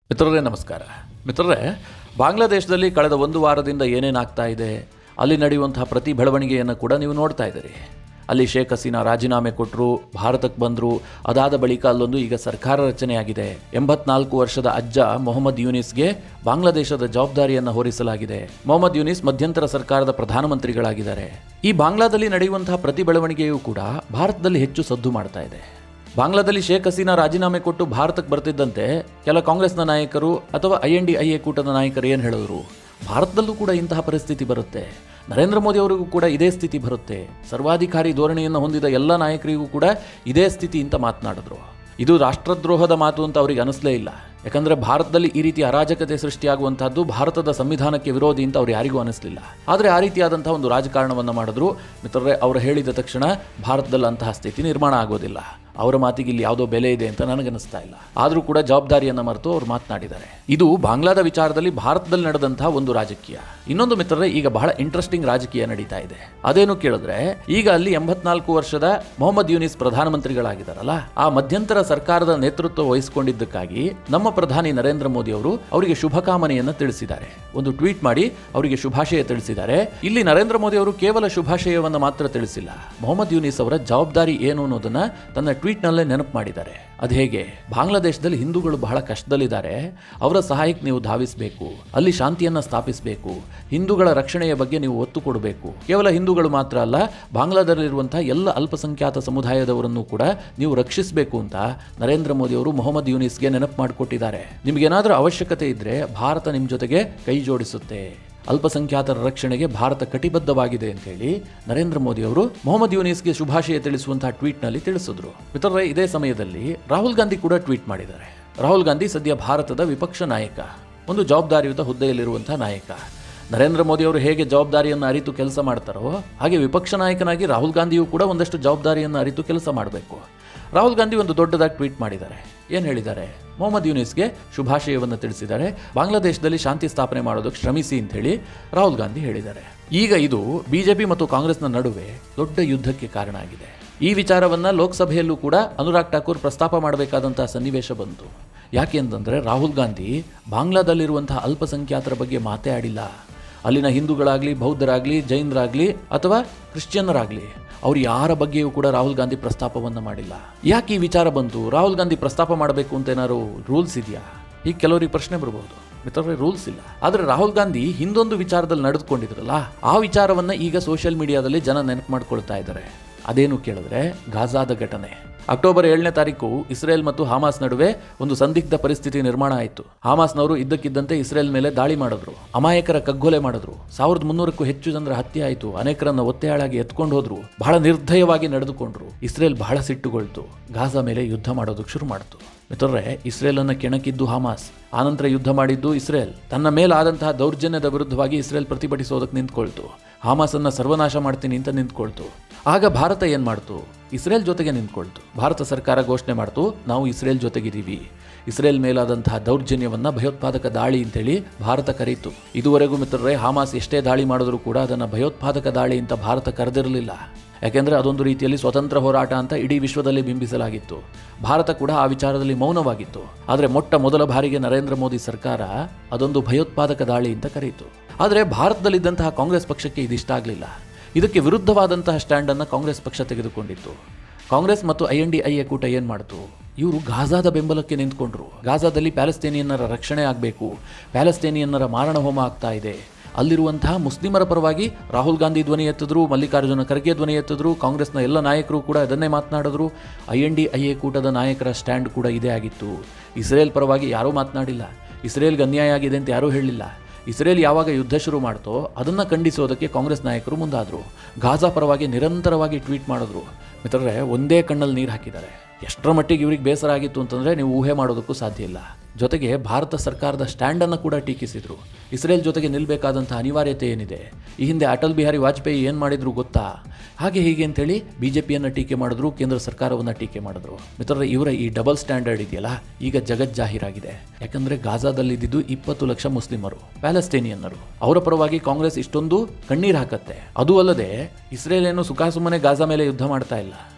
ಮಿತ್ರರೇ ನಮಸ್ಕಾರ ಮಿತ್ರರೇ ಬಾಂಗ್ಲಾದೇಶದಲ್ಲಿ ಕಳೆದ ಒಂದು ವಾರದಿಂದ ಏನೇನಾಗ್ತಾ ಇದೆ ಅಲ್ಲಿ ನಡೆಯುವಂತಹ ಪ್ರತಿ ಬೆಳವಣಿಗೆಯನ್ನು ಕೂಡ ನೀವು ನೋಡ್ತಾ ಇದ್ದೀರಿ ಅಲ್ಲಿ ಶೇಖ್ ಹಸೀನಾ ರಾಜೀನಾಮೆ ಕೊಟ್ಟರು ಭಾರತಕ್ಕೆ ಬಂದರು ಅದಾದ ಬಳಿಕ ಅಲ್ಲೊಂದು ಈಗ ಸರ್ಕಾರ ರಚನೆಯಾಗಿದೆ ಎಂಬತ್ನಾಲ್ಕು ವರ್ಷದ ಅಜ್ಜ ಮೊಹಮ್ಮದ್ ಯೂನಿಸ್ಗೆ ಬಾಂಗ್ಲಾದೇಶದ ಜವಾಬ್ದಾರಿಯನ್ನು ಹೊರಿಸಲಾಗಿದೆ ಮೊಹಮ್ಮದ್ ಯೂನಿಸ್ ಮಧ್ಯಂತರ ಸರ್ಕಾರದ ಪ್ರಧಾನಮಂತ್ರಿಗಳಾಗಿದ್ದಾರೆ ಈ ಬಾಂಗ್ಲಾದಲ್ಲಿ ನಡೆಯುವಂತಹ ಪ್ರತಿ ಬೆಳವಣಿಗೆಯೂ ಕೂಡ ಭಾರತದಲ್ಲಿ ಹೆಚ್ಚು ಸದ್ದು ಮಾಡ್ತಾ ಇದೆ ಬಾಂಗ್ಲಾದಲ್ಲಿ ಶೇಖ್ ಹಸೀನಾ ರಾಜೀನಾಮೆ ಕೊಟ್ಟು ಭಾರತಕ್ಕೆ ಬರ್ತಿದ್ದಂತೆ ಕೆಲ ಕಾಂಗ್ರೆಸ್ನ ನಾಯಕರು ಅಥವಾ I N D I A ಕೂಟದ ನಾಯಕರು ಏನು ಹೇಳಿದ್ರು ಭಾರತದಲ್ಲೂ ಕೂಡ ಇಂತಹ ಪರಿಸ್ಥಿತಿ ಬರುತ್ತೆ ನರೇಂದ್ರ ಮೋದಿ ಅವರಿಗೂ ಕೂಡ ಇದೇ ಸ್ಥಿತಿ ಬರುತ್ತೆ ಸರ್ವಾಧಿಕಾರಿ ಧೋರಣೆಯನ್ನು ಹೊಂದಿದ ಎಲ್ಲ ನಾಯಕರಿಗೂ ಕೂಡ ಇದೇ ಸ್ಥಿತಿ ಅಂತ ಮಾತನಾಡಿದ್ರು ಇದು ರಾಷ್ಟ್ರದ್ರೋಹದ ಮಾತು ಅಂತ ಅವರಿಗೆ ಅನಿಸ್ಲೇ ಇಲ್ಲ ಯಾಕಂದ್ರೆ ಭಾರತದಲ್ಲಿ ಈ ರೀತಿ ಅರಾಜಕತೆ ಸೃಷ್ಟಿಯಾಗುವಂತಹದ್ದು ಭಾರತದ ಸಂವಿಧಾನಕ್ಕೆ ವಿರೋಧಿ ಅಂತ ಅವ್ರು ಯಾರಿಗೂ ಅನಿಸ್ಲಿಲ್ಲ ಆದರೆ ಆ ರೀತಿಯಾದಂತಹ ಒಂದು ರಾಜಕಾರಣವನ್ನು ಮಾಡಿದ್ರು ಮಿತ್ರರೇ ಅವರು ಹೇಳಿದ ತಕ್ಷಣ ಭಾರತದಲ್ಲಿ ಅಂತಹ ಸ್ಥಿತಿ ನಿರ್ಮಾಣ ಆಗೋದಿಲ್ಲ ಅವರ ಮಾತಿಗೆ ಇಲ್ಲಿ ಯಾವುದೋ ಬೆಲೆ ಇದೆ ಅಂತ ನನಗನ್ನಿಸ್ತಾ ಇಲ್ಲ ಆದರೂ ಕೂಡ ಜವಾಬ್ದಾರಿಯನ್ನು ಮರೆತು ಅವರು ಮಾತನಾಡಿದ್ದಾರೆ ಇದು ಬಾಂಗ್ಲಾದ ವಿಚಾರದಲ್ಲಿ ಭಾರತದಲ್ಲಿ ನಡೆದಂತಹ ಒಂದು ರಾಜಕೀಯ ಇನ್ನೊಂದು ಮಿತ್ರರೇ ಈಗ ಬಹಳ ಇಂಟ್ರೆಸ್ಟಿಂಗ್ ರಾಜಕೀಯ ನಡೀತಾ ಇದೆ ಅದೇನು ಕೇಳಿದ್ರೆ ಈಗ ಅಲ್ಲಿ ಎಂಬತ್ನಾಲ್ಕು ವರ್ಷದ ಮೊಹಮ್ಮದ್ ಯೂನಿಸ್ ಪ್ರಧಾನಮಂತ್ರಿಗಳಾಗಿದ್ದಾರಲ್ಲ ಆ ಮಧ್ಯಂತರ ಸರ್ಕಾರದ ನೇತೃತ್ವ ವಹಿಸಿಕೊಂಡಿದ್ದಕ್ಕಾಗಿ ನಮ್ಮ ಪ್ರಧಾನಿ ನರೇಂದ್ರ ಮೋದಿ ಅವರು ಅವರಿಗೆ ಶುಭಕಾಮನೆಯನ್ನು ತಿಳಿಸಿದ್ದಾರೆ ಒಂದು ಟ್ವೀಟ್ ಮಾಡಿ ಅವರಿಗೆ ಶುಭಾಶಯ ತಿಳಿಸಿದ್ದಾರೆ ಇಲ್ಲಿ ನರೇಂದ್ರ ಮೋದಿ ಅವರು ಕೇವಲ ಶುಭಾಶಯವನ್ನು ಮಾತ್ರ ತಿಳಿಸಿಲ್ಲ ಮೊಹಮ್ಮದ್ ಯೂನಿಸ್ ಅವರ ಜವಾಬ್ದಾರಿ ಏನು ಅನ್ನೋದನ್ನ ತನ್ನ ಟ್ವೀಟ್ನಲ್ಲೇ ನೆನಪು ಮಾಡಿದ್ದಾರೆ ಅದು ಹೇಗೆ ಬಾಂಗ್ಲಾದೇಶದಲ್ಲಿ ಹಿಂದೂಗಳು ಬಹಳ ಕಷ್ಟದಲ್ಲಿದ್ದಾರೆ ಅವರ ಸಹಾಯಕ್ಕೆ ನೀವು ಧಾವಿಸಬೇಕು ಅಲ್ಲಿ ಶಾಂತಿಯನ್ನು ಸ್ಥಾಪಿಸಬೇಕು ಹಿಂದೂಗಳ ರಕ್ಷಣೆಯ ಬಗ್ಗೆ ನೀವು ಒತ್ತು ಕೊಡಬೇಕು ಕೇವಲ ಹಿಂದೂಗಳು ಮಾತ್ರ ಅಲ್ಲ ಬಾಂಗ್ಲಾದಲ್ಲಿರುವಂತಹ ಎಲ್ಲ ಅಲ್ಪಸಂಖ್ಯಾತ ಸಮುದಾಯದವರನ್ನು ಕೂಡ ನೀವು ರಕ್ಷಿಸಬೇಕು ಅಂತ ನರೇಂದ್ರ ಮೋದಿ ಅವರು ಮೊಹಮ್ಮದ್ ಯೂನಿಸ್ಗೆ ನೆನಪು ಮಾಡಿಕೊಟ್ಟಿದ್ದಾರೆ ನಿಮಗೇನಾದರೂ ಅವಶ್ಯಕತೆ ಇದ್ರೆ ಭಾರತ ನಿಮ್ಮ ಜೊತೆಗೆ ಕೈ ಜೋಡಿಸುತ್ತೆ ಅಲ್ಪಸಂಖ್ಯಾತರ ರಕ್ಷಣೆಗೆ ಭಾರತ ಕಟಿಬದ್ಧವಾಗಿದೆ ಅಂತ ಹೇಳಿ ನರೇಂದ್ರ ಮೋದಿ ಅವರು ಮೊಹಮ್ಮದ್ ಯೂನಿಸ್ಗೆ ಶುಭಾಶಯ ತಿಳಿಸುವಂತಹ ಟ್ವೀಟ್ನಲ್ಲಿ ತಿಳಿಸಿದ್ರು ಮಿತ್ರರೇ ಇದೇ ಸಮಯದಲ್ಲಿ ರಾಹುಲ್ ಗಾಂಧಿ ಕೂಡ ಟ್ವೀಟ್ ಮಾಡಿದ್ದಾರೆ ರಾಹುಲ್ ಗಾಂಧಿ ಸದ್ಯ ಭಾರತದ ವಿಪಕ್ಷ ನಾಯಕ ಒಂದು ಜವಾಬ್ದಾರಿಯುತ ಹುದ್ದೆಯಲ್ಲಿರುವಂತಹ ನಾಯಕ ನರೇಂದ್ರ ಮೋದಿ ಅವರು ಹೇಗೆ ಜವಾಬ್ದಾರಿಯನ್ನು ಅರಿತು ಕೆಲಸ ಮಾಡ್ತಾರೋ ಹಾಗೆ ವಿಪಕ್ಷ ನಾಯಕನಾಗಿ ರಾಹುಲ್ ಗಾಂಧಿಯೂ ಕೂಡ ಒಂದಷ್ಟು ಜವಾಬ್ದಾರಿಯನ್ನು ಅರಿತು ಕೆಲಸ ಮಾಡಬೇಕು ರಾಹುಲ್ ಗಾಂಧಿ ಒಂದು ದೊಡ್ಡದಾಗಿ ಟ್ವೀಟ್ ಮಾಡಿದ್ದಾರೆ ಏನು ಹೇಳಿದ್ದಾರೆ ಮೊಹಮ್ಮದ್ ಯೂನಿಸ್ಗೆ ಶುಭಾಶಯವನ್ನು ತಿಳಿಸಿದ್ದಾರೆ ಬಾಂಗ್ಲಾದೇಶದಲ್ಲಿ ಶಾಂತಿ ಸ್ಥಾಪನೆ ಮಾಡೋದಕ್ಕೆ ಶ್ರಮಿಸಿ ಅಂತ ಹೇಳಿ ರಾಹುಲ್ ಗಾಂಧಿ ಹೇಳಿದ್ದಾರೆ ಈಗ ಇದು ಬಿಜೆಪಿ ಮತ್ತು ಕಾಂಗ್ರೆಸ್ನ ನಡುವೆ ದೊಡ್ಡ ಯುದ್ಧಕ್ಕೆ ಕಾರಣ ಆಗಿದೆ ಈ ವಿಚಾರವನ್ನ ಲೋಕಸಭೆಯಲ್ಲೂ ಕೂಡ ಅನುರಾಗ್ ಠಾಕೂರ್ ಪ್ರಸ್ತಾಪ ಮಾಡಬೇಕಾದಂತಹ ಸನ್ನಿವೇಶ ಬಂತು ಯಾಕೆ ಅಂತಂದ್ರೆ ರಾಹುಲ್ ಗಾಂಧಿ ಬಾಂಗ್ಲಾದಲ್ಲಿರುವಂತಹ ಅಲ್ಪಸಂಖ್ಯಾತರ ಬಗ್ಗೆ ಮಾತೇ ಆಡಿಲ್ಲ ಅಲ್ಲಿನ ಹಿಂದೂಗಳಾಗಲಿ ಬೌದ್ಧರಾಗಲಿ ಜೈನರಾಗಲಿ ಅಥವಾ ಕ್ರಿಶ್ಚಿಯನ್ನರಾಗಲಿ ಅವ್ರು ಯಾರ ಬಗ್ಗೆಯೂ ಕೂಡ ರಾಹುಲ್ ಗಾಂಧಿ ಪ್ರಸ್ತಾಪವನ್ನು ಮಾಡಿಲ್ಲ ಯಾಕೆ ಈ ವಿಚಾರ ಬಂತು ರಾಹುಲ್ ಗಾಂಧಿ ಪ್ರಸ್ತಾಪ ಮಾಡಬೇಕು ಅಂತ ಏನಾದ್ರು ರೂಲ್ಸ್ ಇದೆಯಾ ಈಗ ಕೆಲವರಿಗೆ ಪ್ರಶ್ನೆ ಬರಬಹುದು ಮಿತ್ರರೇ ರೂಲ್ಸ್ ಇಲ್ಲ ಆದರೆ ರಾಹುಲ್ ಗಾಂಧಿ ಹಿಂದೊಂದು ವಿಚಾರದಲ್ಲಿ ನಡೆದುಕೊಂಡಿದ್ರಲ್ಲ ಆ ವಿಚಾರವನ್ನ ಈಗ ಸೋಷಿಯಲ್ ಮೀಡಿಯಾದಲ್ಲಿ ಜನ ನೆನಪು ಮಾಡ್ಕೊಳ್ತಾ ಇದ್ದಾರೆ ಅದೇನು ಕೇಳಿದ್ರೆ ಗಾಜಾದ ಘಟನೆ ಅಕ್ಟೋಬರ್ ಏಳನೇ ತಾರೀಕು ಇಸ್ರೇಲ್ ಮತ್ತು ಹಾಮಾಸ್ ನಡುವೆ ಒಂದು ಸಂದಿಗ್ಧ ಪರಿಸ್ಥಿತಿ ನಿರ್ಮಾಣ ಆಯಿತು ಹಾಮಾಸ್ನವರು ಇದ್ದಕ್ಕಿದ್ದಂತೆ ಇಸ್ರೇಲ್ ಮೇಲೆ ದಾಳಿ ಮಾಡಿದ್ರು ಅಮಾಯಕರ ಕಗ್ಗೊಲೆ ಮಾಡಿದ್ರು ಸಾವಿರದ ಮುನ್ನೂರಕ್ಕೂ ಹೆಚ್ಚು ಜನರ ಹತ್ಯೆ ಆಯಿತು ಅನೇಕರನ್ನ ಒತ್ತೆಯಾಳಾಗಿ ಎತ್ಕೊಂಡು ಹೋದ್ರು ಬಹಳ ನಿರ್ದಯವಾಗಿ ನಡೆದುಕೊಂಡ್ರು ಇಸ್ರೇಲ್ ಬಹಳ ಸಿಟ್ಟುಗೊಳ್ತು ಗಾಜಾ ಮೇಲೆ ಯುದ್ಧ ಮಾಡೋದಕ್ಕೆ ಶುರು ಮಾಡಿತು ಮಿತ್ರರೇ ಇಸ್ರೇಲ್ ಅನ್ನ ಕೆಣಕಿದ್ದು ಹಮಾಸ್ ಆನಂತರ ಯುದ್ಧ ಮಾಡಿದ್ದು ಇಸ್ರೇಲ್ ತನ್ನ ಮೇಲಾದಂತಹ ದೌರ್ಜನ್ಯದ ವಿರುದ್ಧವಾಗಿ ಇಸ್ರೇಲ್ ಪ್ರತಿಭಟಿಸೋದಕ್ಕೆ ನಿಂತ್ಕೊಳ್ತು ಹಾಮಾಸನ್ನ ಸರ್ವನಾಶ ಮಾಡ್ತೀನಿ ಅಂತ ನಿಂತ್ಕೊಳ್ತು ಆಗ ಭಾರತ ಏನ್ ಮಾಡ್ತು ಇಸ್ರೇಲ್ ಜೊತೆಗೆ ನಿಂತ್ಕೊಳ್ತು ಭಾರತ ಸರ್ಕಾರ ಘೋಷಣೆ ಮಾಡ್ತು ನಾವು ಇಸ್ರೇಲ್ ಜೊತೆಗಿದ್ದೀವಿ ಇಸ್ರೇಲ್ ಮೇಲಾದಂತಹ ದೌರ್ಜನ್ಯವನ್ನ ಭಯೋತ್ಪಾದಕ ದಾಳಿ ಅಂತೇಳಿ ಭಾರತ ಕರೀತು ಇದುವರೆಗೂ ಮಿತ್ರರೇ ಹಾಮಾಸ್ ಎಷ್ಟೇ ದಾಳಿ ಮಾಡಿದ್ರು ಕೂಡ ಅದನ್ನ ಭಯೋತ್ಪಾದಕ ದಾಳಿ ಅಂತ ಭಾರತ ಕರೆದಿರಲಿಲ್ಲ ಯಾಕೆಂದ್ರೆ ಅದೊಂದು ರೀತಿಯಲ್ಲಿ ಸ್ವತಂತ್ರ ಹೋರಾಟ ಅಂತ ಇಡೀ ವಿಶ್ವದಲ್ಲಿ ಬಿಂಬಿಸಲಾಗಿತ್ತು ಭಾರತ ಕೂಡ ಆ ವಿಚಾರದಲ್ಲಿ ಮೌನವಾಗಿತ್ತು ಆದರೆ ಮೊಟ್ಟ ಮೊದಲ ಬಾರಿಗೆ ನರೇಂದ್ರ ಮೋದಿ ಸರ್ಕಾರ ಅದೊಂದು ಭಯೋತ್ಪಾದಕ ದಾಳಿ ಅಂತ ಕರೀತು ಆದರೆ ಭಾರತದಲ್ಲಿದ್ದಂತಹ ಕಾಂಗ್ರೆಸ್ ಪಕ್ಷಕ್ಕೆ ಇದಿಷ್ಟ ಆಗಲಿಲ್ಲ ಇದಕ್ಕೆ ವಿರುದ್ಧವಾದಂತಹ ಸ್ಟ್ಯಾಂಡನ್ನು ಕಾಂಗ್ರೆಸ್ ಪಕ್ಷ ತೆಗೆದುಕೊಂಡಿತ್ತು ಕಾಂಗ್ರೆಸ್ ಮತ್ತು I N D I A ಕೂಟ ಏನು ಮಾಡ್ತು ಇವರು ಗಾಜಾದ ಬೆಂಬಲಕ್ಕೆ ನಿಂತ್ಕೊಂಡ್ರು ಗಾಜಾದಲ್ಲಿ ಪ್ಯಾಲೆಸ್ತೇನಿಯನ್ನರ ರಕ್ಷಣೆ ಆಗಬೇಕು ಪ್ಯಾಲೆಸ್ತೇನಿಯನ್ನರ ಮಾರಣ ಹೋಮ ಆಗ್ತಾ ಇದೆ ಅಲ್ಲಿರುವಂತಹ ಮುಸ್ಲಿಮರ ಪರವಾಗಿ ರಾಹುಲ್ ಗಾಂಧಿ ಧ್ವನಿ ಎತ್ತಿದ್ರು ಮಲ್ಲಿಕಾರ್ಜುನ ಖರ್ಗೆ ಧ್ವನಿ ಎತ್ತಿದ್ರು ಕಾಂಗ್ರೆಸ್ನ ಎಲ್ಲ ನಾಯಕರು ಕೂಡ ಅದನ್ನೇ ಮಾತನಾಡಿದ್ರು I N D I A ಕೂಟದ ನಾಯಕರ ಸ್ಟ್ಯಾಂಡ್ ಕೂಡ ಇದೇ ಆಗಿತ್ತು ಇಸ್ರೇಲ್ ಪರವಾಗಿ ಯಾರೂ ಮಾತನಾಡಿಲ್ಲ ಇಸ್ರೇಲ್ಗೆ ಅನ್ಯಾಯ ಆಗಿದೆ ಅಂತ ಯಾರೂ ಹೇಳಲಿಲ್ಲ ಇಸ್ರೇಲ್ ಯಾವಾಗ ಯುದ್ಧ ಶುರು ಮಾಡ್ತೋ ಅದನ್ನು ಖಂಡಿಸೋದಕ್ಕೆ ಕಾಂಗ್ರೆಸ್ ನಾಯಕರು ಮುಂದಾದರು ಗಾಜಾ ಪರವಾಗಿ ನಿರಂತರವಾಗಿ ಟ್ವೀಟ್ ಮಾಡಿದ್ರು ಮಿತ್ರರೇ ಒಂದೇ ಕಣ್ಣಲ್ಲಿ ನೀರು ಹಾಕಿದ್ದಾರೆ ಎಷ್ಟರ ಮಟ್ಟಿಗೆ ಇವ್ರಿಗೆ ಬೇಸರ ಆಗಿತ್ತು ಅಂತಂದರೆ ನೀವು ಊಹೆ ಮಾಡೋದಕ್ಕೂ ಸಾಧ್ಯ ಇಲ್ಲ ಜೊತೆಗೆ ಭಾರತ ಸರ್ಕಾರದ ಸ್ಟ್ಯಾಂಡನ್ನು ಕೂಡ ಟೀಕಿಸಿದರು ಇಸ್ರೇಲ್ ಜೊತೆಗೆ ನಿಲ್ಲಬೇಕಾದಂಥ ಅನಿವಾರ್ಯತೆ ಏನಿದೆ ಈ ಹಿಂದೆ ಅಟಲ್ ಬಿಹಾರಿ ವಾಜಪೇಯಿ ಏನು ಮಾಡಿದ್ರು ಗೊತ್ತಾ ಹಾಗೆ ಹೀಗೆ ಅಂತೇಳಿ ಬಿ ಜೆ ಪಿಯನ್ನು ಟೀಕೆ ಮಾಡಿದ್ರು ಕೇಂದ್ರ ಸರ್ಕಾರವನ್ನು ಟೀಕೆ ಮಾಡಿದ್ರು ಮಿತ್ರರೇ ಇವರ ಈ ಡಬಲ್ ಸ್ಟ್ಯಾಂಡರ್ಡ್ ಇದೆಯಲ್ಲ ಈಗ ಜಗಜ್ಜಾಹೀರಾಗಿದೆ ಯಾಕಂದ್ರೆ ಗಾಜಾದಲ್ಲಿದ್ದು ಇಪ್ಪತ್ತು ಲಕ್ಷ ಮುಸ್ಲಿಮರು ಪ್ಯಾಲೆಸ್ತೇನಿಯನ್ನರು ಅವರ ಪರವಾಗಿ ಕಾಂಗ್ರೆಸ್ ಇಷ್ಟೊಂದು ಕಣ್ಣೀರು ಹಾಕತ್ತೆ ಅದು ಅಲ್ಲದೆ ಇಸ್ರೇಲ್ ಏನು ಸುಖಾಸುಮ್ಮನೆ ಗಾಜಾ ಮೇಲೆ ಯುದ್ಧ ಮಾಡ್ತಾ ಇಲ್ಲ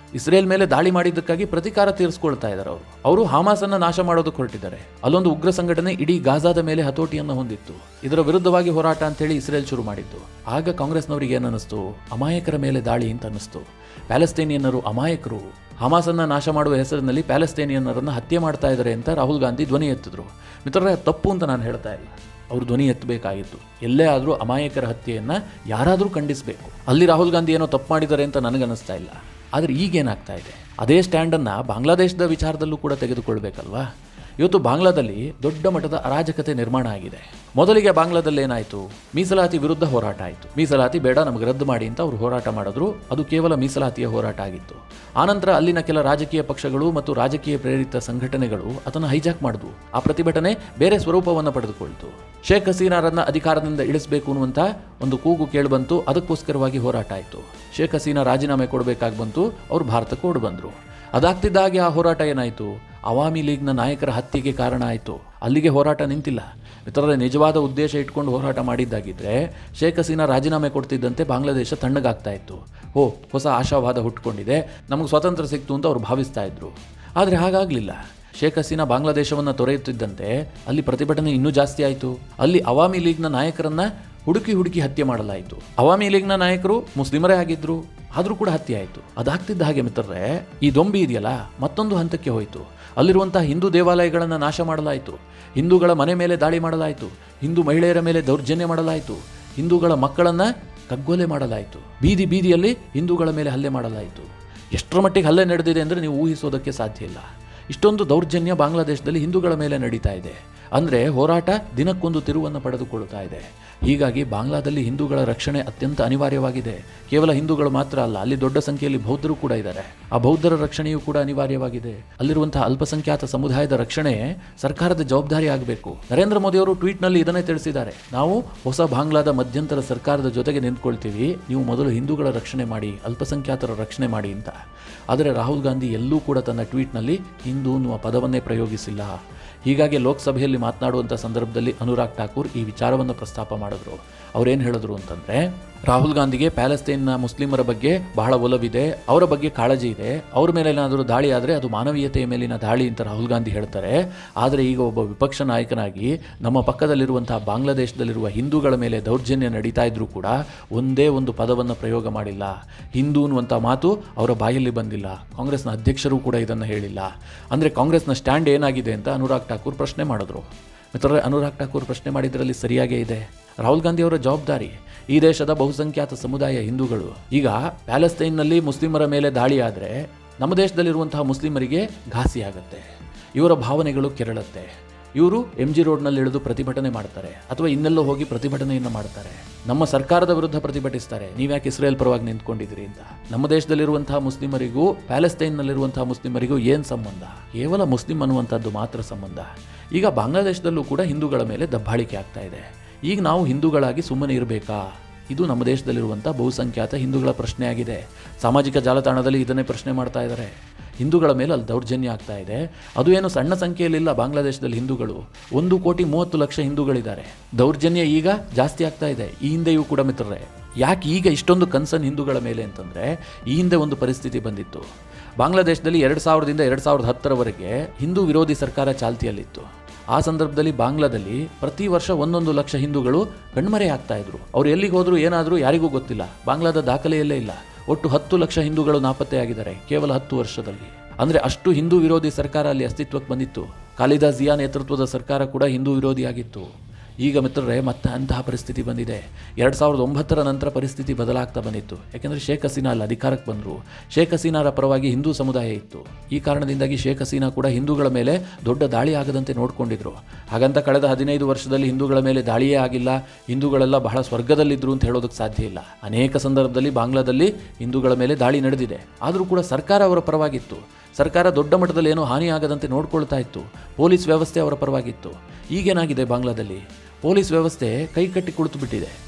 ಇಸ್ರೇಲ್ ಮೇಲೆ ದಾಳಿ ಮಾಡಿದ್ದಕ್ಕಾಗಿ ಪ್ರತಿಕಾರ ತೀರಿಸ್ಕೊಳ್ತಾ ಇದ್ದಾರೆ ಅವರು ಅವರು ಹಮಾಸನ್ನ ನಾಶ ಮಾಡೋದಕ್ಕೆ ಹೊರಟಿದ್ದಾರೆ ಅಲ್ಲೊಂದು ಉಗ್ರ ಸಂಘಟನೆ ಇಡೀ ಗಾಜಾದ ಮೇಲೆ ಹತೋಟಿಯನ್ನು ಹೊಂದಿತ್ತು ಇದರ ವಿರುದ್ಧವಾಗಿ ಹೋರಾಟ ಅಂತೇಳಿ ಇಸ್ರೇಲ್ ಶುರು ಮಾಡಿದ್ದು ಆಗ ಕಾಂಗ್ರೆಸ್ನವರಿಗೆ ಏನನ್ನಿಸ್ತು ಅಮಾಯಕರ ಮೇಲೆ ದಾಳಿ ಅಂತ ಅನ್ನಿಸ್ತು ಪ್ಯಾಲೆಸ್ಟೇನಿಯನ್ನರು ಅಮಾಯಕರು ಹಮಾಸನ್ನ ನಾಶ ಮಾಡುವ ಹೆಸರಿನಲ್ಲಿ ಪ್ಯಾಲೆಸ್ಟೇನಿಯನ್ನರನ್ನು ಹತ್ಯೆ ಮಾಡ್ತಾ ಇದ್ದಾರೆ ಅಂತ ರಾಹುಲ್ ಗಾಂಧಿ ಧ್ವನಿ ಎತ್ತಿದ್ರು ಮಿತ್ರರೇ ಅದು ತಪ್ಪು ಅಂತ ನಾನು ಹೇಳ್ತಾ ಇಲ್ಲ ಅವರು ಧ್ವನಿ ಎತ್ತಬೇಕಾಗಿತ್ತು ಎಲ್ಲೇ ಆದರೂ ಅಮಾಯಕರ ಹತ್ಯೆಯನ್ನು ಯಾರಾದರೂ ಖಂಡಿಸಬೇಕು ಅಲ್ಲಿ ರಾಹುಲ್ ಗಾಂಧಿ ಏನೋ ತಪ್ಪು ಮಾಡಿದ್ದಾರೆ ಅಂತ ನನಗನ್ನಿಸ್ತಾ ಇಲ್ಲ ಆದರೆ ಈಗೇನಾಗ್ತಾ ಇದೆ ಅದೇ ಸ್ಟ್ಯಾಂಡನ್ನು ಬಾಂಗ್ಲಾದೇಶದ ವಿಚಾರದಲ್ಲೂ ಕೂಡ ತೆಗೆದುಕೊಳ್ಬೇಕಲ್ವಾ ಇವತ್ತು ಬಾಂಗ್ಲಾದಲ್ಲಿ ದೊಡ್ಡ ಮಟ್ಟದ ಅರಾಜಕತೆ ನಿರ್ಮಾಣ ಆಗಿದೆ ಮೊದಲಿಗೆ ಬಾಂಗ್ಲಾದಲ್ಲಿ ಏನಾಯಿತು ಮೀಸಲಾತಿ ವಿರುದ್ಧ ಹೋರಾಟ ಆಯಿತು ಮೀಸಲಾತಿ ಬೇಡ ನಮಗೆ ರದ್ದು ಮಾಡಿ ಅಂತ ಅವರು ಹೋರಾಟ ಮಾಡಿದ್ರು ಅದು ಕೇವಲ ಮೀಸಲಾತಿಯ ಹೋರಾಟ ಆಗಿತ್ತು ಆನಂತರ ಅಲ್ಲಿನ ಕೆಲ ರಾಜಕೀಯ ಪಕ್ಷಗಳು ಮತ್ತು ರಾಜಕೀಯ ಪ್ರೇರಿತ ಸಂಘಟನೆಗಳು ಅದನ್ನು ಹೈಜಾಕ್ ಮಾಡಿದ್ವು ಆ ಪ್ರತಿಭಟನೆ ಬೇರೆ ಸ್ವರೂಪವನ್ನು ಪಡೆದುಕೊಳ್ತು ಶೇಖ್ ಹಸೀನಾರನ್ನ ಅಧಿಕಾರದಿಂದ ಇಳಿಸಬೇಕು ಅನ್ನುವಂಥ ಒಂದು ಕೂಗು ಕೇಳಿಬಂತು ಅದಕ್ಕೋಸ್ಕರವಾಗಿ ಹೋರಾಟ ಆಯಿತು ಶೇಖ್ ಹಸೀನಾ ರಾಜೀನಾಮೆ ಕೊಡಬೇಕಾಗಿ ಬಂತು ಅವರು ಭಾರತಕ್ಕೆ ಓಡಿ ಬಂದರು ಅದಾಗ್ತಿದ್ದ ಹಾಗೆ ಆ ಹೋರಾಟ ಏನಾಯಿತು ಅವಾಮಿ ಲೀಗ್ನ ನಾಯಕರ ಹತ್ಯೆಗೆ ಕಾರಣ ಆಯಿತು ಅಲ್ಲಿಗೆ ಹೋರಾಟ ನಿಂತಿಲ್ಲ ಇತರರ ನಿಜವಾದ ಉದ್ದೇಶ ಇಟ್ಕೊಂಡು ಹೋರಾಟ ಮಾಡಿದ್ದಾಗಿದ್ದರೆ ಶೇಖ್ ಹಸೀನಾ ರಾಜೀನಾಮೆ ಕೊಡ್ತಿದ್ದಂತೆ ಬಾಂಗ್ಲಾದೇಶ ತಣ್ಣಗಾಗ್ತಾ ಇತ್ತು ಓ ಹೊಸ ಆಶಾವಾದ ಹುಟ್ಕೊಂಡಿದೆ ನಮಗೆ ಸ್ವಾತಂತ್ರ್ಯ ಸಿಕ್ತು ಅಂತ ಅವ್ರು ಭಾವಿಸ್ತಾ ಇದ್ರು ಆದರೆ ಹಾಗಾಗಲಿಲ್ಲ ಶೇಖ್ ಹಸೀನಾ ಬಾಂಗ್ಲಾದೇಶವನ್ನು ತೊರೆಯುತ್ತಿದ್ದಂತೆ ಅಲ್ಲಿ ಪ್ರತಿಭಟನೆ ಇನ್ನೂ ಜಾಸ್ತಿ ಆಯಿತು ಅಲ್ಲಿ ಅವಾಮಿ ಲೀಗ್ನ ನಾಯಕರನ್ನ ಹುಡುಕಿ ಹುಡುಕಿ ಹತ್ಯೆ ಮಾಡಲಾಯಿತು ಅವಾಮಿ ಲೀಗ್ನ ನಾಯಕರು ಮುಸ್ಲಿಮರೇ ಆಗಿದ್ರು ಆದರೂ ಕೂಡ ಹತ್ಯೆ ಆಯಿತು ಅದಾಗ್ತಿದ್ದ ಹಾಗೆ ಮಿತ್ರರೇ ಈ ದೊಂಬಿ ಇದೆಯಲ್ಲ ಮತ್ತೊಂದು ಹಂತಕ್ಕೆ ಹೋಯಿತು ಅಲ್ಲಿರುವಂತಹ ಹಿಂದೂ ದೇವಾಲಯಗಳನ್ನು ನಾಶ ಮಾಡಲಾಯಿತು ಹಿಂದೂಗಳ ಮನೆ ಮೇಲೆ ದಾಳಿ ಮಾಡಲಾಯಿತು ಹಿಂದೂ ಮಹಿಳೆಯರ ಮೇಲೆ ದೌರ್ಜನ್ಯ ಮಾಡಲಾಯಿತು ಹಿಂದೂಗಳ ಮಕ್ಕಳನ್ನು ಕಗ್ಗೊಲೆ ಮಾಡಲಾಯಿತು ಬೀದಿ ಬೀದಿಯಲ್ಲಿ ಹಿಂದೂಗಳ ಮೇಲೆ ಹಲ್ಲೆ ಮಾಡಲಾಯಿತು ಎಷ್ಟರ ಮಟ್ಟಿಗೆ ಹಲ್ಲೆ ನಡೆದಿದೆ ಅಂದರೆ ನೀವು ಊಹಿಸೋದಕ್ಕೆ ಸಾಧ್ಯ ಇಲ್ಲ ಇಷ್ಟೊಂದು ದೌರ್ಜನ್ಯ ಬಾಂಗ್ಲಾದೇಶದಲ್ಲಿ ಹಿಂದೂಗಳ ಮೇಲೆ ನಡೀತಾ ಇದೆ ಅಂದರೆ ಹೋರಾಟ ದಿನಕ್ಕೊಂದು ತಿರುವನ್ನು ಪಡೆದುಕೊಳ್ತಾ ಇದೆ ಹೀಗಾಗಿ ಬಾಂಗ್ಲಾದಲ್ಲಿ ಹಿಂದೂಗಳ ರಕ್ಷಣೆ ಅತ್ಯಂತ ಅನಿವಾರ್ಯವಾಗಿದೆ ಕೇವಲ ಹಿಂದೂಗಳು ಮಾತ್ರ ಅಲ್ಲ ಅಲ್ಲಿ ದೊಡ್ಡ ಸಂಖ್ಯೆಯಲ್ಲಿ ಬೌದ್ಧರು ಕೂಡ ಇದ್ದಾರೆ ಆ ಬೌದ್ಧರ ರಕ್ಷಣೆಯೂ ಕೂಡ ಅನಿವಾರ್ಯವಾಗಿದೆ ಅಲ್ಲಿರುವಂತಹ ಅಲ್ಪಸಂಖ್ಯಾತ ಸಮುದಾಯದ ರಕ್ಷಣೆ ಸರ್ಕಾರದ ಜವಾಬ್ದಾರಿ ಆಗಬೇಕು ನರೇಂದ್ರ ಮೋದಿ ಅವರು ಟ್ವೀಟ್ನಲ್ಲಿ ಇದನ್ನೇ ತಿಳಿಸಿದ್ದಾರೆ ನಾವು ಹೊಸ ಬಾಂಗ್ಲಾದ ಮಧ್ಯಂತರ ಸರ್ಕಾರದ ಜೊತೆಗೆ ನಿಂತ್ಕೊಳ್ತೀವಿ ನೀವು ಮೊದಲು ಹಿಂದೂಗಳ ರಕ್ಷಣೆ ಮಾಡಿ ಅಲ್ಪಸಂಖ್ಯಾತರ ರಕ್ಷಣೆ ಮಾಡಿ ಅಂತ ಆದರೆ ರಾಹುಲ್ ಗಾಂಧಿ ಎಲ್ಲೂ ಕೂಡ ತನ್ನ ಟ್ವೀಟ್ನಲ್ಲಿ ಹಿಂದೂ ಅನ್ನುವ ಪದವನ್ನೇ ಪ್ರಯೋಗಿಸಿಲ್ಲ ಹೀಗಾಗಿ ಲೋಕಸಭೆಯಲ್ಲಿ ಮಾತನಾಡುವಂಥ ಸಂದರ್ಭದಲ್ಲಿ ಅನುರಾಗ್ ಠಾಕೂರ್ ಈ ವಿಚಾರವನ್ನು ಪ್ರಸ್ತಾಪ ಮಾಡಿದ್ರು ಅವ್ರೇನು ಹೇಳಿದ್ರು ಅಂತಂದರೆ ರಾಹುಲ್ ಗಾಂಧಿಗೆ ಪ್ಯಾಲೆಸ್ತೇನ್ನ ಮುಸ್ಲಿಮರ ಬಗ್ಗೆ ಬಹಳ ಒಲವಿದೆ ಅವರ ಬಗ್ಗೆ ಕಾಳಜಿ ಇದೆ ಅವ್ರ ಮೇಲೆ ಏನಾದರೂ ದಾಳಿ ಆದರೆ ಅದು ಮಾನವೀಯತೆಯ ಮೇಲಿನ ದಾಳಿ ಅಂತ ರಾಹುಲ್ ಗಾಂಧಿ ಹೇಳ್ತಾರೆ ಆದರೆ ಈಗ ಒಬ್ಬ ವಿಪಕ್ಷ ನಾಯಕನಾಗಿ ನಮ್ಮ ಪಕ್ಕದಲ್ಲಿರುವಂತಹ ಬಾಂಗ್ಲಾದೇಶದಲ್ಲಿರುವ ಹಿಂದೂಗಳ ಮೇಲೆ ದೌರ್ಜನ್ಯ ನಡೀತಾ ಇದ್ರೂ ಕೂಡ ಒಂದೇ ಒಂದು ಪದವನ್ನು ಪ್ರಯೋಗ ಮಾಡಿಲ್ಲ ಹಿಂದೂ ಅನ್ನುವಂಥ ಮಾತು ಅವರ ಬಾಯಲ್ಲಿ ಬಂದಿಲ್ಲ ಕಾಂಗ್ರೆಸ್ನ ಅಧ್ಯಕ್ಷರು ಕೂಡ ಇದನ್ನು ಹೇಳಿಲ್ಲ ಅಂದರೆ ಕಾಂಗ್ರೆಸ್ನ ಸ್ಟ್ಯಾಂಡ್ ಏನಾಗಿದೆ ಅಂತ ಅನುರಾಗ್ ಠಾಕೂರ್ ಪ್ರಶ್ನೆ ಮಾಡಿದ್ರು ಮಿತ್ರರೇ ಅನುರಾಗ್ ಠಾಕೂರ್ ಪ್ರಶ್ನೆ ಮಾಡಿದ್ರಲ್ಲಿ ಸರಿಯಾಗೇ ಇದೆ ರಾಹುಲ್ ಗಾಂಧಿ ಅವರ ಜವಾಬ್ದಾರಿ ಈ ದೇಶದ ಬಹುಸಂಖ್ಯಾತ ಸಮುದಾಯ ಹಿಂದೂಗಳು ಈಗ ಪ್ಯಾಲೆಸ್ತೈನ್ನಲ್ಲಿ ಮುಸ್ಲಿಮರ ಮೇಲೆ ದಾಳಿ ಆದರೆ ನಮ್ಮ ದೇಶದಲ್ಲಿರುವಂತಹ ಮುಸ್ಲಿಮರಿಗೆ ಘಾಸಿ ಆಗುತ್ತೆ ಇವರ ಭಾವನೆಗಳು ಕೆರಳುತ್ತೆ ಇವರು ಎಂ ಜಿ ರೋಡ್ನಲ್ಲಿ ಇಳಿದು ಪ್ರತಿಭಟನೆ ಮಾಡ್ತಾರೆ ಅಥವಾ ಇನ್ನೆಲ್ಲೋ ಹೋಗಿ ಪ್ರತಿಭಟನೆಯನ್ನು ಮಾಡ್ತಾರೆ ನಮ್ಮ ಸರ್ಕಾರದ ವಿರುದ್ಧ ಪ್ರತಿಭಟಿಸ್ತಾರೆ ನೀವ್ಯಾಕೆ ಇಸ್ರೇಲ್ ಪರವಾಗಿ ನಿಂತ್ಕೊಂಡಿದ್ದೀರಿ ಅಂತ ನಮ್ಮ ದೇಶದಲ್ಲಿರುವಂತಹ ಮುಸ್ಲಿಮರಿಗೂ ಪ್ಯಾಲೆಸ್ತೈನ್ನಲ್ಲಿರುವಂತಹ ಮುಸ್ಲಿಮರಿಗೂ ಏನು ಸಂಬಂಧ ಕೇವಲ ಮುಸ್ಲಿಂ ಅನ್ನುವಂಥದ್ದು ಮಾತ್ರ ಸಂಬಂಧ ಈಗ ಬಾಂಗ್ಲಾದೇಶದಲ್ಲೂ ಕೂಡ ಹಿಂದೂಗಳ ಮೇಲೆ ದಬ್ಬಾಳಿಕೆ ಆಗ್ತಾ ಇದೆ ಈಗ ನಾವು ಹಿಂದೂಗಳಾಗಿ ಸುಮ್ಮನೆ ಇರಬೇಕಾ ಇದು ನಮ್ಮ ದೇಶದಲ್ಲಿರುವಂಥ ಬಹುಸಂಖ್ಯಾತ ಹಿಂದೂಗಳ ಪ್ರಶ್ನೆ ಆಗಿದೆ ಸಾಮಾಜಿಕ ಜಾಲತಾಣದಲ್ಲಿ ಇದನ್ನೇ ಪ್ರಶ್ನೆ ಮಾಡ್ತಾ ಇದ್ದಾರೆ ಹಿಂದೂಗಳ ಮೇಲೆ ಅಲ್ಲಿ ದೌರ್ಜನ್ಯ ಆಗ್ತಾ ಇದೆ ಅದು ಏನು ಸಣ್ಣ ಸಂಖ್ಯೆಯಲ್ಲಿಲ್ಲ ಬಾಂಗ್ಲಾದೇಶದಲ್ಲಿ ಹಿಂದೂಗಳು ಒಂದು ಕೋಟಿ ಮೂವತ್ತು ಲಕ್ಷ ಹಿಂದೂಗಳಿದ್ದಾರೆ ದೌರ್ಜನ್ಯ ಈಗ ಜಾಸ್ತಿ ಆಗ್ತಾ ಇದೆ ಈ ಹಿಂದೆಯೂ ಕೂಡ ಮಿತ್ರರೇ ಯಾಕೆ ಈಗ ಇಷ್ಟೊಂದು ಕನ್ಸರ್ನ್ ಹಿಂದೂಗಳ ಮೇಲೆ ಅಂತಂದರೆ ಈ ಹಿಂದೆ ಒಂದು ಪರಿಸ್ಥಿತಿ ಬಂದಿತ್ತು ಬಾಂಗ್ಲಾದೇಶದಲ್ಲಿ ಎರಡು ಸಾವಿರದಿಂದ ಎರಡು ಸಾವಿರದ ಹತ್ತರವರೆಗೆ ಹಿಂದೂ ವಿರೋಧಿ ಸರ್ಕಾರ ಚಾಲ್ತಿಯಲ್ಲಿತ್ತು ಆ ಸಂದರ್ಭದಲ್ಲಿ ಬಾಂಗ್ಲಾದಲ್ಲಿ ಪ್ರತಿ ವರ್ಷ ಒಂದೊಂದು ಲಕ್ಷ ಹಿಂದೂಗಳು ಕಣ್ಮರೆ ಆಗ್ತಾ ಇದ್ರು ಅವ್ರು ಎಲ್ಲಿಗೆ ಹೋದ್ರು ಏನಾದರೂ ಯಾರಿಗೂ ಗೊತ್ತಿಲ್ಲ ಬಾಂಗ್ಲಾದ ದಾಖಲೆಯಲ್ಲೇ ಇಲ್ಲ ಒಟ್ಟು ಹತ್ತು ಲಕ್ಷ ಹಿಂದೂಗಳು ನಾಪತ್ತೆಯಾಗಿದ್ದಾರೆ ಕೇವಲ ಹತ್ತು ವರ್ಷದಲ್ಲಿ ಅಂದರೆ ಅಷ್ಟು ಹಿಂದೂ ವಿರೋಧಿ ಸರ್ಕಾರ ಅಲ್ಲಿ ಅಸ್ತಿತ್ವಕ್ಕೆ ಬಂದಿತ್ತು ಖಾಲಿದಾ ಜಿಯಾ ನೇತೃತ್ವದ ಸರ್ಕಾರ ಕೂಡ ಹಿಂದೂ ವಿರೋಧಿಯಾಗಿತ್ತು ಈಗ ಮಿತ್ರರೇ ಮತ್ತೆ ಅಂತಹ ಪರಿಸ್ಥಿತಿ ಬಂದಿದೆ ಎರಡು ಸಾವಿರದ ಒಂಬತ್ತರ ನಂತರ ಪರಿಸ್ಥಿತಿ ಬದಲಾಗ್ತಾ ಬಂದಿತ್ತು ಯಾಕೆಂದರೆ ಶೇಖ್ ಹಸೀನಾ ಅಲ್ಲಿ ಅಧಿಕಾರಕ್ಕೆ ಬಂದರು ಶೇಖ್ ಹಸೀನಾರ ಪರವಾಗಿ ಹಿಂದೂ ಸಮುದಾಯ ಇತ್ತು ಈ ಕಾರಣದಿಂದಾಗಿ ಶೇಖ್ ಹಸೀನಾ ಕೂಡ ಹಿಂದೂಗಳ ಮೇಲೆ ದೊಡ್ಡ ದಾಳಿ ಆಗದಂತೆ ನೋಡಿಕೊಂಡಿದ್ರು ಹಾಗಂತ ಕಳೆದ ಹದಿನೈದು ವರ್ಷದಲ್ಲಿ ಹಿಂದೂಗಳ ಮೇಲೆ ದಾಳಿಯೇ ಆಗಿಲ್ಲ ಹಿಂದೂಗಳೆಲ್ಲ ಬಹಳ ಸ್ವರ್ಗದಲ್ಲಿದ್ದರು ಅಂತ ಹೇಳೋದಕ್ಕೆ ಸಾಧ್ಯ ಇಲ್ಲ ಅನೇಕ ಸಂದರ್ಭದಲ್ಲಿ ಬಾಂಗ್ಲಾದಲ್ಲಿ ಹಿಂದೂಗಳ ಮೇಲೆ ದಾಳಿ ನಡೆದಿದೆ ಆದರೂ ಕೂಡ ಸರ್ಕಾರ ಅವರ ಪರವಾಗಿತ್ತು ಸರ್ಕಾರ ದೊಡ್ಡ ಮಟ್ಟದಲ್ಲಿ ಏನೂ ಹಾನಿಯಾಗದಂತೆ ನೋಡ್ಕೊಳ್ತಾ ಇತ್ತು ಪೊಲೀಸ್ ವ್ಯವಸ್ಥೆ ಅವರ ಪರವಾಗಿತ್ತು ಈಗೇನಾಗಿದೆ ಬಾಂಗ್ಲಾದಲ್ಲಿ ಪೊಲೀಸ್ ವ್ಯವಸ್ಥೆ ಕೈಕಟ್ಟಿ ಕುಳಿತು ಬಿಟ್ಟಿದೆ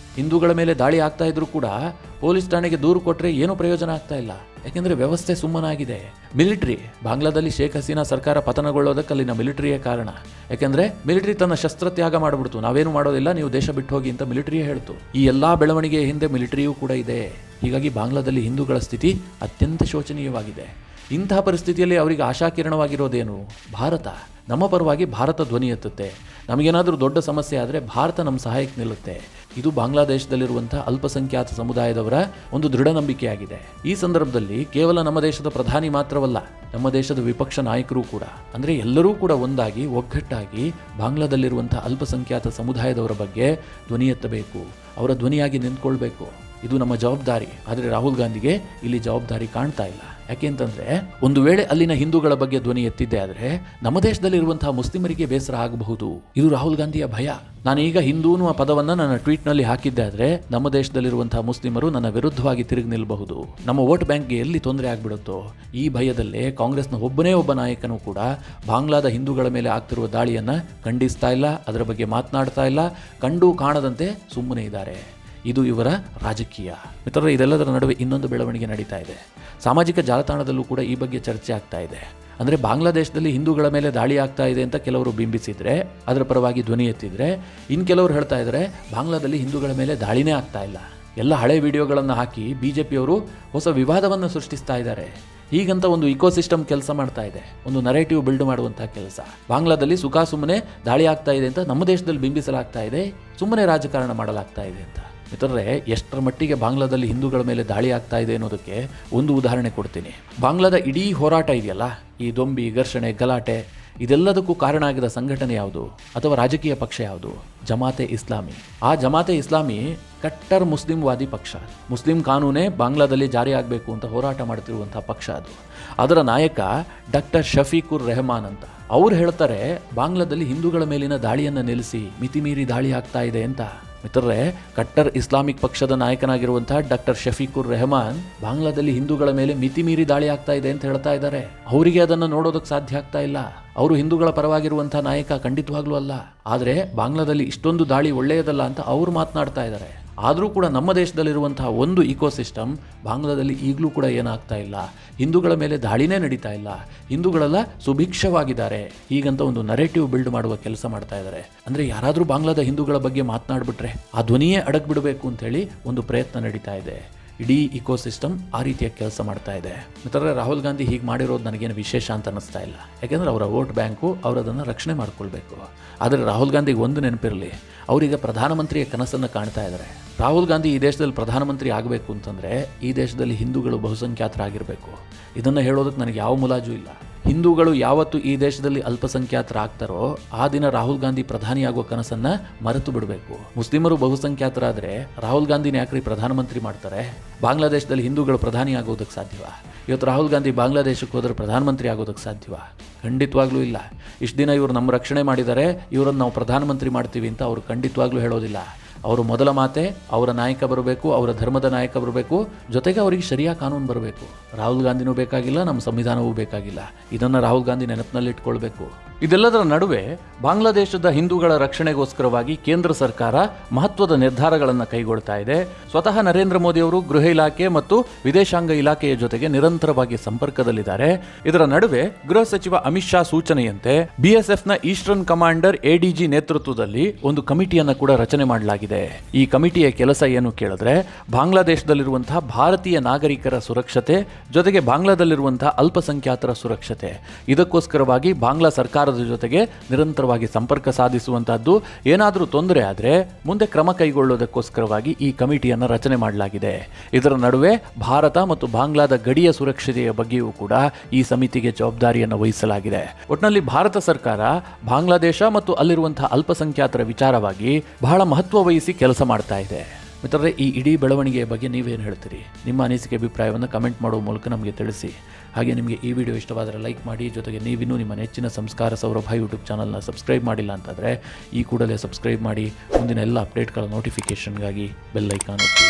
ಹಿಂದೂಗಳ ಮೇಲೆ ದಾಳಿ ಆಗ್ತಾ ಇದ್ರೂ ಕೂಡ ಪೊಲೀಸ್ ಠಾಣೆಗೆ ದೂರು ಕೊಟ್ಟರೆ ಏನೂ ಪ್ರಯೋಜನ ಆಗ್ತಾ ಇಲ್ಲ ಯಾಕೆಂದ್ರೆ ವ್ಯವಸ್ಥೆ ಸುಮ್ಮನಾಗಿದೆ ಮಿಲಿಟರಿ ಬಾಂಗ್ಲಾದಲ್ಲಿ ಶೇಖ್ ಹಸೀನಾ ಸರ್ಕಾರ ಪತನಗೊಳ್ಳೋದಕ್ಕೆ ಅಲ್ಲಿನ ಮಿಲಿಟರಿಯೇ ಕಾರಣ ಯಾಕೆಂದ್ರೆ ಮಿಲಿಟರಿ ತನ್ನ ಶಸ್ತ್ರತ್ಯಾಗ ಮಾಡಿಬಿಡ್ತು ನಾವೇನು ಮಾಡೋದಿಲ್ಲ ನೀವು ದೇಶ ಬಿಟ್ಟು ಹೋಗಿ ಅಂತ ಮಿಲಿಟರಿಯೇ ಹೇಳ್ತು ಈ ಎಲ್ಲಾ ಬೆಳವಣಿಗೆಯ ಹಿಂದೆ ಮಿಲಿಟರಿಯೂ ಕೂಡ ಇದೆ ಹೀಗಾಗಿ ಬಾಂಗ್ಲಾದಲ್ಲಿ ಹಿಂದೂಗಳ ಸ್ಥಿತಿ ಅತ್ಯಂತ ಶೋಚನೀಯವಾಗಿದೆ ಇಂತಹ ಪರಿಸ್ಥಿತಿಯಲ್ಲಿ ಅವರಿಗೆ ಆಶಾಕಿರಣವಾಗಿರೋದೇನು ಭಾರತ ನಮ್ಮ ಪರವಾಗಿ ಭಾರತ ಧ್ವನಿ ಎತ್ತುತ್ತೆ ನಮಗೇನಾದರೂ ದೊಡ್ಡ ಸಮಸ್ಯೆ ಆದರೆ ಭಾರತ ನಮ್ಮ ಸಹಾಯಕ್ಕೆ ನಿಲ್ಲುತ್ತೆ ಇದು ಬಾಂಗ್ಲಾದೇಶದಲ್ಲಿರುವಂಥ ಅಲ್ಪಸಂಖ್ಯಾತ ಸಮುದಾಯದವರ ಒಂದು ದೃಢ ನಂಬಿಕೆಯಾಗಿದೆ ಈ ಸಂದರ್ಭದಲ್ಲಿ ಕೇವಲ ನಮ್ಮ ದೇಶದ ಪ್ರಧಾನಿ ಮಾತ್ರವಲ್ಲ ನಮ್ಮ ದೇಶದ ವಿಪಕ್ಷ ನಾಯಕರು ಕೂಡ ಅಂದರೆ ಎಲ್ಲರೂ ಕೂಡ ಒಂದಾಗಿ ಒಗ್ಗಟ್ಟಾಗಿ ಬಾಂಗ್ಲಾದಲ್ಲಿರುವಂಥ ಅಲ್ಪಸಂಖ್ಯಾತ ಸಮುದಾಯದವರ ಬಗ್ಗೆ ಧ್ವನಿ ಎತ್ತಬೇಕು ಅವರ ಧ್ವನಿಯಾಗಿ ನಿಂತ್ಕೊಳ್ಬೇಕು ಇದು ನಮ್ಮ ಜವಾಬ್ದಾರಿ ಆದರೆ ರಾಹುಲ್ ಗಾಂಧಿಗೆ ಇಲ್ಲಿ ಜವಾಬ್ದಾರಿ ಕಾಣ್ತಾ ಇಲ್ಲ ಯಾಕೆ ಅಂತಂದ್ರೆ ಒಂದು ವೇಳೆ ಅಲ್ಲಿನ ಹಿಂದೂಗಳ ಬಗ್ಗೆ ಧ್ವನಿ ಎತ್ತಿದ್ದೆ ಆದರೆ ನಮ್ಮ ದೇಶದಲ್ಲಿರುವಂತಹ ಮುಸ್ಲಿಮರಿಗೆ ಬೇಸರ ಆಗಬಹುದು ಇದು ರಾಹುಲ್ ಗಾಂಧಿಯ ಭಯ ನಾನೀಗ ಹಿಂದೂ ಅನ್ನುವ ಪದವನ್ನು ನನ್ನ ಟ್ವೀಟ್ನಲ್ಲಿ ಹಾಕಿದ್ದೆ ಆದರೆ ನಮ್ಮ ದೇಶದಲ್ಲಿರುವಂತಹ ಮುಸ್ಲಿಮರು ನನ್ನ ವಿರುದ್ಧವಾಗಿ ತಿರುಗಿ ನಿಲ್ಲಬಹುದು ನಮ್ಮ ವೋಟ್ ಬ್ಯಾಂಕ್ಗೆ ಎಲ್ಲಿ ತೊಂದರೆ ಆಗ್ಬಿಡುತ್ತೋ ಈ ಭಯದಲ್ಲೇ ಕಾಂಗ್ರೆಸ್ನ ಒಬ್ಬನೇ ಒಬ್ಬ ನಾಯಕನು ಕೂಡ ಬಾಂಗ್ಲಾದ ಹಿಂದೂಗಳ ಮೇಲೆ ಆಗ್ತಿರುವ ದಾಳಿಯನ್ನ ಖಂಡಿಸ್ತಾ ಇಲ್ಲ ಅದರ ಬಗ್ಗೆ ಮಾತನಾಡ್ತಾ ಇಲ್ಲ ಕಂಡು ಕಾಣದಂತೆ ಸುಮ್ಮನೆ ಇದ್ದಾರೆ ಇದು ಇವರ ರಾಜಕೀಯ ಮಿತ್ರರೇ ಇದೆಲ್ಲದರ ನಡುವೆ ಇನ್ನೊಂದು ಬೆಳವಣಿಗೆ ನಡೀತಾ ಇದೆ ಸಾಮಾಜಿಕ ಜಾಲತಾಣದಲ್ಲೂ ಕೂಡ ಈ ಬಗ್ಗೆ ಚರ್ಚೆ ಆಗ್ತಾ ಇದೆ ಅಂದರೆ ಬಾಂಗ್ಲಾದೇಶದಲ್ಲಿ ಹಿಂದೂಗಳ ಮೇಲೆ ದಾಳಿ ಆಗ್ತಾ ಇದೆ ಅಂತ ಕೆಲವರು ಬಿಂಬಿಸಿದ್ರೆ ಅದರ ಪರವಾಗಿ ಧ್ವನಿ ಎತ್ತಿದ್ರೆ ಇನ್ನು ಕೆಲವರು ಹೇಳ್ತಾ ಇದ್ದಾರೆ ಬಾಂಗ್ಲಾದಲ್ಲಿ ಹಿಂದೂಗಳ ಮೇಲೆ ದಾಳಿನೇ ಆಗ್ತಾ ಇಲ್ಲ ಎಲ್ಲ ಹಳೆ ವಿಡಿಯೋಗಳನ್ನು ಹಾಕಿ ಬಿ ಜೆ ಪಿಯವರು ಹೊಸ ವಿವಾದವನ್ನು ಸೃಷ್ಟಿಸ್ತಾ ಇದ್ದಾರೆ ಹೀಗಂತ ಒಂದು ಇಕೋಸಿಸ್ಟಮ್ ಕೆಲಸ ಮಾಡ್ತಾ ಇದೆ ಒಂದು ನರೇಟಿವ್ ಬಿಲ್ಡ್ ಮಾಡುವಂತಹ ಕೆಲಸ ಬಾಂಗ್ಲಾದಲ್ಲಿ ಸುಖ ಸುಮ್ಮನೆ ದಾಳಿ ಆಗ್ತಾ ಇದೆ ಅಂತ ನಮ್ಮ ದೇಶದಲ್ಲಿ ಬಿಂಬಿಸಲಾಗ್ತಾ ಇದೆ ಸುಮ್ಮನೆ ರಾಜಕಾರಣ ಮಾಡಲಾಗ್ತಾ ಇದೆ ಅಂತ ಮಿತ್ರರೇ ಎಷ್ಟರ ಮಟ್ಟಿಗೆ ಬಾಂಗ್ಲಾದಲ್ಲಿ ಹಿಂದೂಗಳ ಮೇಲೆ ದಾಳಿ ಆಗ್ತಾ ಇದೆ ಅನ್ನೋದಕ್ಕೆ ಒಂದು ಉದಾಹರಣೆ ಕೊಡ್ತೀನಿ ಬಾಂಗ್ಲಾದ ಇಡೀ ಹೋರಾಟ ಇದೆಯಲ್ಲ ಈ ದೊಂಬಿ ಘರ್ಷಣೆ ಗಲಾಟೆ ಇದೆಲ್ಲದಕ್ಕೂ ಕಾರಣ ಆಗಿದ ಸಂಘಟನೆ ಯಾವುದು ಅಥವಾ ರಾಜಕೀಯ ಪಕ್ಷ ಯಾವುದು ಜಮಾತೆ ಇಸ್ಲಾಮಿ ಆ ಜಮಾತೆ ಇಸ್ಲಾಮಿ ಕಟ್ಟರ್ ಮುಸ್ಲಿಂವಾದಿ ಪಕ್ಷ ಮುಸ್ಲಿಂ ಕಾನೂನೇ ಬಾಂಗ್ಲಾದಲ್ಲಿ ಜಾರಿ ಆಗಬೇಕು ಅಂತ ಹೋರಾಟ ಮಾಡ್ತಿರುವಂತಹ ಪಕ್ಷ ಅದು ಅದರ ನಾಯಕ ಡಾಕ್ಟರ್ ಶಫೀಕುರ್ ರೆಹಮಾನ್ ಅಂತ ಅವ್ರು ಹೇಳ್ತಾರೆ ಬಾಂಗ್ಲಾದಲ್ಲಿ ಹಿಂದೂಗಳ ಮೇಲಿನ ದಾಳಿಯನ್ನು ನಿಲ್ಲಿಸಿ ಮಿತಿಮೀರಿ ದಾಳಿ ಆಗ್ತಾ ಇದೆ ಅಂತ ಮಿತ್ರರೇ ಕಟ್ಟರ್ ಇಸ್ಲಾಮಿಕ್ ಪಕ್ಷದ ನಾಯಕನಾಗಿರುವಂತಹ ಡಾಕ್ಟರ್ ಶಫೀಕುರ್ ರೆಹಮಾನ್ ಬಾಂಗ್ಲಾದಲ್ಲಿ ಹಿಂದೂಗಳ ಮೇಲೆ ಮಿತಿ ಮೀರಿ ದಾಳಿ ಆಗ್ತಾ ಇದೆ ಅಂತ ಹೇಳ್ತಾ ಇದ್ದಾರೆ ಅವರಿಗೆ ಅದನ್ನು ನೋಡೋದಕ್ಕೆ ಸಾಧ್ಯ ಆಗ್ತಾ ಇಲ್ಲ ಅವರು ಹಿಂದೂಗಳ ಪರವಾಗಿರುವಂತಹ ನಾಯಕ ಖಂಡಿತವಾಗ್ಲೂ ಅಲ್ಲ ಆದರೆ ಬಾಂಗ್ಲಾದಲ್ಲಿ ಇಷ್ಟೊಂದು ದಾಳಿ ಒಳ್ಳೆಯದಲ್ಲ ಅಂತ ಅವರು ಮಾತನಾಡ್ತಾ ಇದ್ದಾರೆ ಆದರೂ ಕೂಡ ನಮ್ಮ ದೇಶದಲ್ಲಿರುವಂತಹ ಒಂದು ಇಕೋಸಿಸ್ಟಮ್ ಬಾಂಗ್ಲಾದಲ್ಲಿ ಈಗಲೂ ಕೂಡ ಏನಾಗ್ತಾ ಇಲ್ಲ ಹಿಂದೂಗಳ ಮೇಲೆ ದಾಳಿನೇ ನಡೀತಾ ಇಲ್ಲ ಹಿಂದೂಗಳೆಲ್ಲ ಸುಭಿಕ್ಷವಾಗಿದ್ದಾರೆ ಹೀಗಂತ ಒಂದು ನರೇಟಿವ್ ಬಿಲ್ಡ್ ಮಾಡುವ ಕೆಲಸ ಮಾಡ್ತಾ ಇದ್ದಾರೆ ಅಂದರೆ ಯಾರಾದರೂ ಬಾಂಗ್ಲಾದ ಹಿಂದೂಗಳ ಬಗ್ಗೆ ಮಾತನಾಡ್ಬಿಟ್ರೆ ಆ ಧ್ವನಿಯೇ ಅಡಗ್ಬಿಡಬೇಕು ಅಂತೇಳಿ ಒಂದು ಪ್ರಯತ್ನ ನಡೀತಾ ಇದೆ ಇಡೀ ಇಕೋಸಿಸ್ಟಮ್ ಆ ರೀತಿಯ ಕೆಲಸ ಮಾಡ್ತಾ ಇದೆ ಮಿತ್ರರೇ ರಾಹುಲ್ ಗಾಂಧಿ ಹೀಗೆ ಮಾಡಿರೋದು ನನಗೇನು ವಿಶೇಷ ಅಂತ ಅನ್ನಿಸ್ತಾ ಇಲ್ಲ ಯಾಕೆಂದರೆ ಅವರ ವೋಟ್ ಬ್ಯಾಂಕು ಅವರದನ್ನು ರಕ್ಷಣೆ ಮಾಡ್ಕೊಳ್ಬೇಕು ಆದರೆ ರಾಹುಲ್ ಗಾಂಧಿಗೆ ಒಂದು ನೆನಪಿರಲಿ ಅವರೀಗ ಪ್ರಧಾನಮಂತ್ರಿಯ ಕನಸನ್ನು ಕಾಣ್ತಾ ಇದ್ದಾರೆ ರಾಹುಲ್ ಗಾಂಧಿ ಈ ದೇಶದಲ್ಲಿ ಪ್ರಧಾನಮಂತ್ರಿ ಆಗಬೇಕು ಅಂತಂದರೆ ಈ ದೇಶದಲ್ಲಿ ಹಿಂದೂಗಳು ಬಹುಸಂಖ್ಯಾತರಾಗಿರಬೇಕು ಇದನ್ನು ಹೇಳೋದಕ್ಕೆ ನನಗೆ ಯಾವ ಮುಲಾಜು ಇಲ್ಲ ಹಿಂದೂಗಳು ಯಾವತ್ತು ಈ ದೇಶದಲ್ಲಿ ಅಲ್ಪಸಂಖ್ಯಾತರಾಗ್ತಾರೋ ಆ ದಿನ ರಾಹುಲ್ ಗಾಂಧಿ ಪ್ರಧಾನಿಯಾಗುವ ಕನಸನ್ನ ಮರೆತು ಬಿಡಬೇಕು ಮುಸ್ಲಿಮರು ಬಹುಸಂಖ್ಯಾತರಾದರೆ ರಾಹುಲ್ ಗಾಂಧಿನ ಯಾಕ್ರಿ ಪ್ರಧಾನಮಂತ್ರಿ ಮಾಡ್ತಾರೆ ಬಾಂಗ್ಲಾದೇಶದಲ್ಲಿ ಹಿಂದೂಗಳು ಪ್ರಧಾನಿ ಆಗೋದಕ್ಕೆ ಸಾಧ್ಯವಾ ಇವತ್ತು ರಾಹುಲ್ ಗಾಂಧಿ ಬಾಂಗ್ಲಾದೇಶಕ್ಕೆ ಹೋದ್ರೆ ಪ್ರಧಾನಮಂತ್ರಿ ಆಗೋದಕ್ಕೆ ಸಾಧ್ಯವಾ ಖಂಡಿತವಾಗ್ಲೂ ಇಲ್ಲ ಇಷ್ಟು ದಿನ ಇವರು ನಮ್ಮ ರಕ್ಷಣೆ ಮಾಡಿದ್ದಾರೆ ಇವರನ್ನು ನಾವು ಪ್ರಧಾನಮಂತ್ರಿ ಮಾಡ್ತೀವಿ ಅಂತ ಅವರು ಖಂಡಿತವಾಗ್ಲೂ ಹೇಳೋದಿಲ್ಲ ಅವರು ಮೊದಲ ಮಾತೆ ಅವರ ನಾಯಕ ಬರಬೇಕು ಅವರ ಧರ್ಮದ ನಾಯಕ ಬರಬೇಕು ಜೊತೆಗೆ ಅವರಿಗೆ ಶರಿಯಾ ಕಾನೂನು ಬರಬೇಕು ರಾಹುಲ್ ಗಾಂಧಿನೂ ಬೇಕಾಗಿಲ್ಲ ನಮ್ಮ ಸಂವಿಧಾನವೂ ಬೇಕಾಗಿಲ್ಲ ಇದನ್ನು ರಾಹುಲ್ ಗಾಂಧಿ ನೆನಪಿನಲ್ಲಿ ಇಟ್ಕೊಳ್ಬೇಕು ಇದೆಲ್ಲದರ ನಡುವೆ ಬಾಂಗ್ಲಾದೇಶದ ಹಿಂದೂಗಳ ರಕ್ಷಣೆಗೋಸ್ಕರವಾಗಿ ಕೇಂದ್ರ ಸರ್ಕಾರ ಮಹತ್ವದ ನಿರ್ಧಾರಗಳನ್ನು ಕೈಗೊಳ್ತಾ ಇದೆ ಸ್ವತಃ ನರೇಂದ್ರ ಮೋದಿ ಅವರು ಗೃಹ ಇಲಾಖೆ ಮತ್ತು ವಿದೇಶಾಂಗ ಇಲಾಖೆಯ ಜೊತೆಗೆ ನಿರಂತರವಾಗಿ ಸಂಪರ್ಕದಲ್ಲಿದ್ದಾರೆ ಇದರ ನಡುವೆ ಗೃಹ ಸಚಿವ ಅಮಿತ್ ಶಾ ಸೂಚನೆಯಂತೆ ಬಿಎಸ್ಎಫ್ನ ಈಸ್ಟರ್ನ್ ಕಮಾಂಡರ್ ಎಡಿಜಿ ನೇತೃತ್ವದಲ್ಲಿ ಒಂದು ಕಮಿಟಿಯನ್ನು ಕೂಡ ರಚನೆ ಮಾಡಲಾಗಿದೆ ಈ ಕಮಿಟಿಯ ಕೆಲಸ ಏನು ಕೇಳಿದ್ರೆ ಬಾಂಗ್ಲಾದೇಶದಲ್ಲಿರುವಂತಹ ಭಾರತೀಯ ನಾಗರಿಕರ ಸುರಕ್ಷತೆ ಜೊತೆಗೆ ಬಾಂಗ್ಲಾದಲ್ಲಿರುವಂತಹ ಅಲ್ಪಸಂಖ್ಯಾತರ ಸುರಕ್ಷತೆ ಇದಕ್ಕೋಸ್ಕರವಾಗಿ ಬಾಂಗ್ಲಾ ಸರ್ಕಾರದ ಜೊತೆಗೆ ನಿರಂತರವಾಗಿ ಸಂಪರ್ಕ ಸಾಧಿಸುವಂತಹದ್ದು ಏನಾದರೂ ತೊಂದರೆ ಆದರೆ ಮುಂದೆ ಕ್ರಮ ಕೈಗೊಳ್ಳುವುದಕ್ಕೋಸ್ಕರವಾಗಿ ಈ ಕಮಿಟಿಯನ್ನು ರಚನೆ ಮಾಡಲಾಗಿದೆ ಇದರ ನಡುವೆ ಭಾರತ ಮತ್ತು ಬಾಂಗ್ಲಾದ ಗಡಿಯ ಸುರಕ್ಷತೆಯ ಬಗ್ಗೆಯೂ ಕೂಡ ಈ ಸಮಿತಿಗೆ ಜವಾಬ್ದಾರಿಯನ್ನು ವಹಿಸಲಾಗಿದೆ ಒಟ್ಟಿನಲ್ಲಿ ಭಾರತ ಸರ್ಕಾರ ಬಾಂಗ್ಲಾದೇಶ ಮತ್ತು ಅಲ್ಲಿರುವಂತಹ ಅಲ್ಪಸಂಖ್ಯಾತರ ವಿಚಾರವಾಗಿ ಬಹಳ ಮಹತ್ವ ವಹಿಸಿ ಕೆಲಸ ಮಾಡ್ತಾ ಇದೆ ಮಿತ್ರರೇ ಈ ಇಡೀ ಬೆಳವಣಿಗೆಯ ಬಗ್ಗೆ ನೀವೇನು ಹೇಳ್ತೀರಿ ನಿಮ್ಮ ಅನಿಸಿಕೆ ಅಭಿಪ್ರಾಯವನ್ನು ಕಮೆಂಟ್ ಮಾಡುವ ಮೂಲಕ ನಮಗೆ ತಿಳಿಸಿ ಹಾಗೆ ನಿಮಗೆ ಈ ವಿಡಿಯೋ ಇಷ್ಟವಾದರೆ ಲೈಕ್ ಮಾಡಿ ಜೊತೆಗೆ ನೀವಿನ್ನೂ ನಿಮ್ಮ ನೆಚ್ಚಿನ ಸಂಸ್ಕಾರ ಸೌರಭ ಯೂಟ್ಯೂಬ್ ಚಾನಲ್ನ ಸಬ್ಸ್ಕ್ರೈಬ್ ಮಾಡಿಲ್ಲ ಅಂತಂದರೆ ಈ ಕೂಡಲೇ ಸಬ್ಸ್ಕ್ರೈಬ್ ಮಾಡಿ ಮುಂದಿನ ಎಲ್ಲ ಅಪ್ಡೇಟ್ಗಳ ನೋಟಿಫಿಕೇಷನ್ಗಾಗಿ ಬೆಲ್ ಐಕಾನ್ ಒತ್ತಿ